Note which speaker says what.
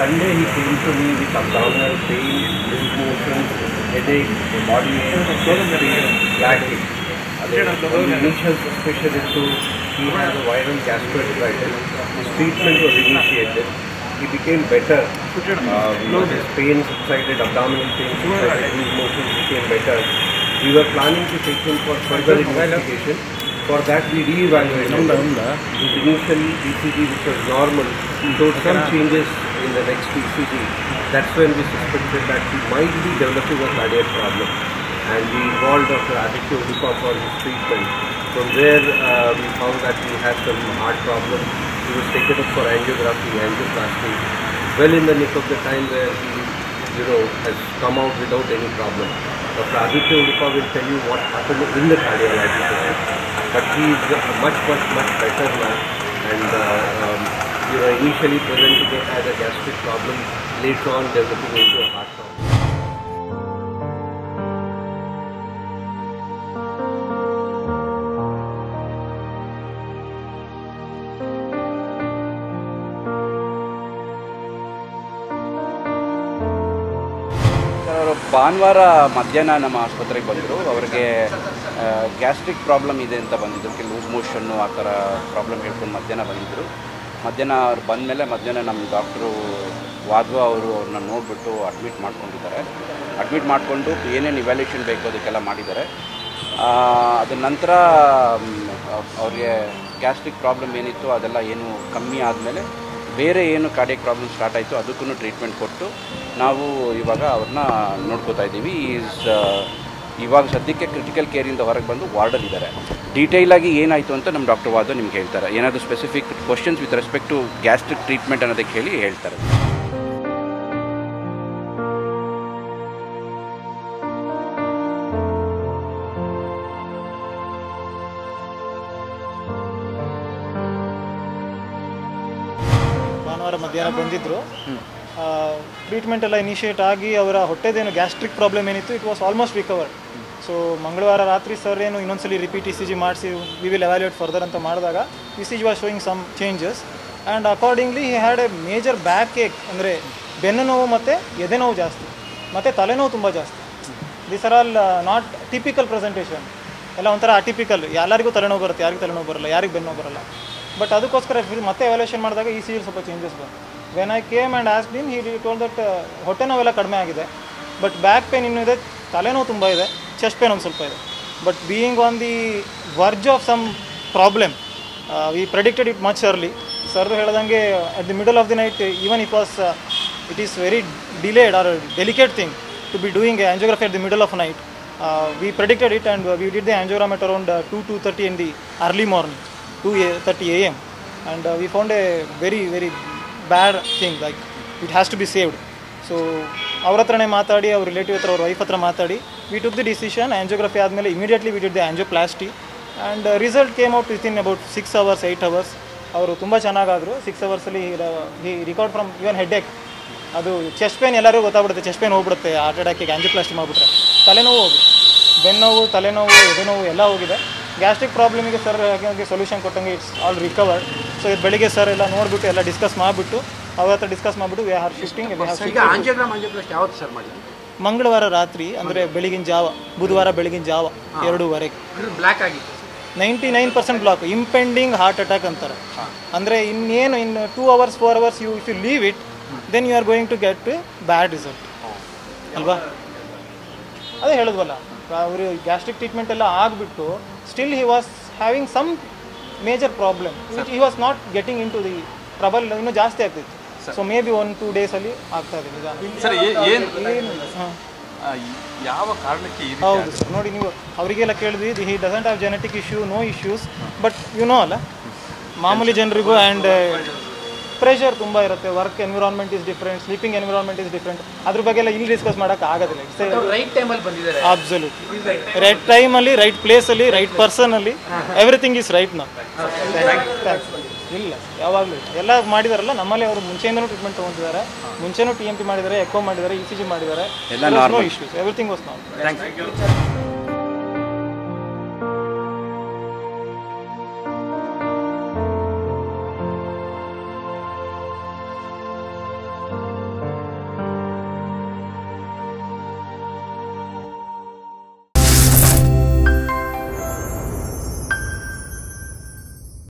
Speaker 1: Sunday he came to me with abdominal pain, loose motion, headache, body ache, chest pain, flagging. The initial suspicion is to he has a viral gastroenteritis. His treatment was initiated. He became better. Uh, his pain subsided, abdominal pain subsided, loose motion became better. We were planning to take him for further investigation. For that we re-evaluated him. His initial ECG which was normal showed some changes in the next ECG. That's when we suspected that he might be developing a cardiac problem. And we involved Dr. Aditya Udupa for his treatment. From there uh, we found that he had some heart problem. He was taken up for angiography, angioplasty. Well in the nick of the time where he you know, has come out without any problem. Dr. Aditya Udupa will tell you what happened in the cardiology but he is much, much, much better now. And uh, um, you know, initially presenting it as a gastric problem, later on developing into a heart problem.
Speaker 2: Sir ಅವರು ಭಾನುವಾರ ಮಧ್ಯಾಹ್ನ ನಮ್ಮ ಆಸ್ಪತ್ರೆಗೆ ಬಂದರು ಅವರಿಗೆ gastric problem ಇದೆ ಅಂತ ಬಂದಿದ್ರು ಕೆಲ ಲೂಸ್ ಮೋಷನ್ನು ಆ ಥರ ಪ್ರಾಬ್ಲಮ್ ಹೇಳ್ಕೊಂಡು ಮಧ್ಯಾಹ್ನ ಬಂದಿದ್ದರು ಮಧ್ಯಾಹ್ನ ಅವ್ರು ಬಂದಮೇಲೆ ಮಧ್ಯಾಹ್ನ ನಮ್ಮ ಡಾಕ್ಟ್ರು ವಾದ್ವ ಅವರು ಅವ್ರನ್ನ ನೋಡಿಬಿಟ್ಟು ಅಡ್ಮಿಟ್ ಮಾಡ್ಕೊಂಡಿದ್ದಾರೆ ಅಡ್ಮಿಟ್ ಮಾಡಿಕೊಂಡು ಏನೇನು ಇವ್ಯಾಲ್ಯೂಷನ್ ಬೇಕು ಅದಕ್ಕೆಲ್ಲ ಮಾಡಿದ್ದಾರೆ ಆ, ಅದ ನಂತರ ಮ್, ಅವ್ರಿಗೆ ಗ್ಯಾಸ್ಟ್ರಿಕ್ ಪ್ರಾಬ್ಲಮ್ ಏನಿತ್ತು ಅದೆಲ್ಲ ಏನು ಕಮ್ಮಿ ಆದಮೇಲೆ ಬೇರೆ ಏನು ಕಾರ್ಡಿಯಕ್ ಪ್ರಾಬ್ಲಮ್ ಸ್ಟಾರ್ಟ್ ಆಯಿತು ಅದಕ್ಕೂ ಟ್ರೀಟ್ಮೆಂಟ್ ಕೊಟ್ಟು ನಾವು ಇವಾಗ ಅವ್ರನ್ನ ನೋಡ್ಕೋತಾ ಇದ್ದೀವಿ ಈಸ್ ಇವಾಗ ಸದ್ಯಕ್ಕೆ ಕ್ರಿಟಿಕಲ್ ಕೇರಿಂದ ಹೊರಗೆ ಬಂದು ವಾರ್ಡಲ್ಲಿ ಇದ್ದಾರೆ ಡೀಟೇಲಾಗಿ ಏನಾಯಿತು ಅಂತ ನಮ್ಮ ಡಾಕ್ಟರ್ ವಾದ ನಿಮ್ಗೆ ಹೇಳ್ತಾರೆ ಏನಾದರೂ specific questions with respect to gastric treatment ಅನ್ನೋದಕ್ಕೆ ಹೇಳಿ ಹೇಳ್ತಾರೆ
Speaker 3: ಭಾನುವಾರ ಮಧ್ಯಾಹ್ನ ಬಂದಿದ್ದರು ಟ್ರೀಟ್ಮೆಂಟ್ ಎಲ್ಲ ಇನಿಷಿಯೇಟ್ ಆಗಿ ಅವರ ಹೊಟ್ಟೆದೇನು ಗ್ಯಾಸ್ಟ್ರಿಕ್ ಪ್ರಾಬ್ಲಮ್ ಏನಿತ್ತು it was almost recovered so ಮಂಗಳವಾರ ರಾತ್ರಿ ಸರ್ ಏನು ಇನ್ನೊಂದ್ಸಲಿ ರಿಪೀಟ್ ಇ ಸಿ ಜಿ ಮಾಡಿಸಿ ವಿ ವಿಲ್ ಎವ್ಯಾಲ್ಯೂಯೇಟ್ ಫರ್ದರ್ ಅಂತ ಮಾಡಿದಾಗ E C G was showing some changes and accordingly he had a major backache ಅಂದರೆ ಬೆನ್ನು ನೋವು ಮತ್ತು ಎದೆ ನೋವು ಜಾಸ್ತಿ ಮತ್ತು ತಲೆನೋವು ತುಂಬ ಜಾಸ್ತಿ this are all not typical presentation ಎಲ್ಲ ಒಂಥರ ಅಟಿಪಿಕಲ್ ಎಲ್ಲರಿಗೂ ತಲೆನೋವು ಬರುತ್ತೆ ಯಾರಿಗೂ ತಲೆನೋವು ಬರಲ್ಲ ಯಾರಿಗೆ ಬೆನ್ನು ನೋವು ಬರಲ್ಲ ಬಟ್ ಅದಕ್ಕೋಸ್ಕರ ಫಿರ್ ಮತ್ತೆ ಎವ್ಯಾಲ್ಯೂಷನ್ ಮಾಡಿದಾಗ ಈ ಸಿ ಸ್ವಲ್ಪ ಚೇಂಜಸ್ ಬಂತು when I came and as been he told that ಹೊಟ್ಟೆ ನೋವೆಲ್ಲ ಕಡಿಮೆ ಆಗಿದೆ ಬಟ್ ಬ್ಯಾಕ್ ಪೇನ್ ಇನ್ನೂ ಇದೆ ತಲೆನೋವು ತುಂಬ ಇದೆ ಚೆಸ್ಟ್ ಪೇನ್ ಒಂದು ಸ್ವಲ್ಪ ಇದೆ but being on the verge of some problem we predicted it much early sir ಹೇಳ್ದಂಗೆ at the middle of the night even it was it is very delayed or delicate thing to be doing angiography at the middle of night we predicted it and we did the angiogram at around two two thirty in the early morning two a thirty a m and we found A very very bad thing like it has to be saved so ಅವ್ರ ಹತ್ರನೇ ಮಾತಾಡಿ ಅವ್ರ relative ಹತ್ರ ಅವ್ರ wife ಹತ್ರ ಮಾತಾಡಿ we took the decision angiography ಆದಮೇಲೆ immediately we did the angioplasty and result came out with in about six hours eight hours ಅವರು ತುಂಬ ಚೆನ್ನಾಗಾದರು ಸಿಕ್ಸ್ ಅವರ್ಸಲ್ಲಿ he recovered from even headache ಅದು ಚೆಸ್ಟ್ ಪೇನ್ ಎಲ್ಲರಿಗೂ ಗೊತ್ತಾಗ್ಬಿಡುತ್ತೆ ಚೆಸ್ಟ್ ಪೇನ್ ಹೋಗ್ಬಿಡುತ್ತೆ heart ಅಟ್ಯಾಕಿಗೆ ಆಂಜಿಯೋಪ್ಲಾಸ್ಟಿ ಮಾಡಿಬಿಟ್ರೆ ತಲೆನೋವು ಹೋಗಿ ಬೆನ್ನೋವು ತಲೆನೋವು ಎದೆನೋವು ಎಲ್ಲ ಹೋಗಿದೆ ಗ್ಯಾಸ್ಟ್ರಿಕ್ ಪ್ರಾಬ್ಲಮಿಗೆ ಸರ್ ಹಾಗೆ ಸೊಲ್ಯೂಷನ್ ಕೊಟ್ಟಂಗೆ ಇಟ್ಸ್ ಆಲ್ ರಿಕವರ್ಡ್ ಸೊ ಇದು ಬೆಳಿಗ್ಗೆ ಸರ್ ಎಲ್ಲ ನೋಡಿಬಿಟ್ಟು ಎಲ್ಲ ಡಿಸ್ಕಸ್ ಮಾಡಿಬಿಟ್ಟು ಅವ್ರ ಹತ್ರ ಡಿಸ್ಕಸ್ ಮಾಡಿಬಿಟ್ಟು ವಿ ಆರ್ ಶಿಫ್ಟಿಂಗ್
Speaker 4: ಈಗ ಆಂಜಿಯೋಗ್ರಾಮ್ ಆಂಜಿಯೋಪ್ಲಾಸ್ಟ್ ಯಾವತ್ತು ಸರ್ ಮಾಡಿದ್ರಿ
Speaker 3: ಮಂಗಳವಾರ ರಾತ್ರಿ ಅಂದರೆ ಬೆಳಗಿನ ಜಾವ ಬುಧವಾರ ಬೆಳಗಿನ ಜಾವ ಎರಡೂವರೆಗೆ
Speaker 4: ಬ್ಲ್ಯಾಕ್ ಆಗಿತ್ತು
Speaker 3: ninety nine percent block impending heart attack ಅಂತಾರೆ ಅಂದರೆ ಇನ್ನೇನು ಇನ್ನು two hours four hours you if you leave it then you are going to get bad result ಅಲ್ವಾ ಅದೇ ಹೇಳಿದ್ವಲ್ಲ ಅವರು ಗ್ಯಾಸ್ಟ್ರಿಕ್ ಟ್ರೀಟ್ಮೆಂಟ್ ಎಲ್ಲ ಆಗಿಬಿಟ್ಟು still he was having some major problem which he was not getting in to the trouble ಇನ್ನೂ ಜಾಸ್ತಿ ಆಗ್ತಿತ್ತು so may be one two ಡೇಸಲ್ಲಿ ಆಗ್ತಾ ಇದೆ ನಿಧಾನ
Speaker 5: ಸರ್ ಏನು
Speaker 3: ಏನು ಹಾಂ
Speaker 5: ಯಾವ ಕಾರಣಕ್ಕೆ ಈ ರೀತಿ
Speaker 3: ಹೌದು ಸರ್ ನೋಡಿ ನೀವು ಅವರಿಗೆಲ್ಲ ಕೇಳಿದ್ವಿ he doesn't have genetic issue no issues but you know ಅಲ್ಲ ಮಾಮೂಲಿ ಜನರಿಗೂ ಆ್ಯಂಡ್ ಪ್ರೆಷರ್ ತುಂಬ ಇರುತ್ತೆ work environment is different sleeping environment is different ಅದ್ರ ಬಗ್ಗೆ ಎಲ್ಲ ಇಲ್ಲಿ ಡಿಸ್ಕಸ್ ಮಾಡೋಕೆ ಆಗೋದಿಲ್ಲ ಇಟ್ಸ್
Speaker 4: ರೈಟ್ ಟೈಮಲ್ಲಿ ಬಂದಿದ್ದಾರೆ
Speaker 3: ಅಬ್ಸಲ್ಯೂಟ್ಲಿ ರೈಟ್ ಟೈಮಲ್ಲಿ ರೈಟ್ ಪ್ಲೇಸಲ್ಲಿ ರೈಟ್ ಪರ್ಸನಲ್ಲಿ ಎವ್ರಿಥಿಂಗ್ ಈಸ್ ರೈಟ್ ನಾವು ಇಲ್ಲ ಯಾವಾಗಲೂ ಎಲ್ಲ ಮಾಡಿದಾರಲ್ಲ ನಮ್ಮಲ್ಲಿ ಅವರು ಮುಂಚೆಯಿಂದನೂ ಟ್ರೀಟ್ಮೆಂಟ್ ತೊಗೊಂತಿದ್ದಾರೆ ಮುಂಚೆನೂ ಟಿ ಎಂ ಪಿ ಮಾಡಿದ್ದಾರೆ ಎಕೋ ಮಾಡಿದ್ದಾರೆ ಇ ಸಿ ಜಿ ಮಾಡಿದ್ದಾರೆ
Speaker 2: ಎಲ್ಲ normal.
Speaker 3: Issues everything was normal
Speaker 2: thanks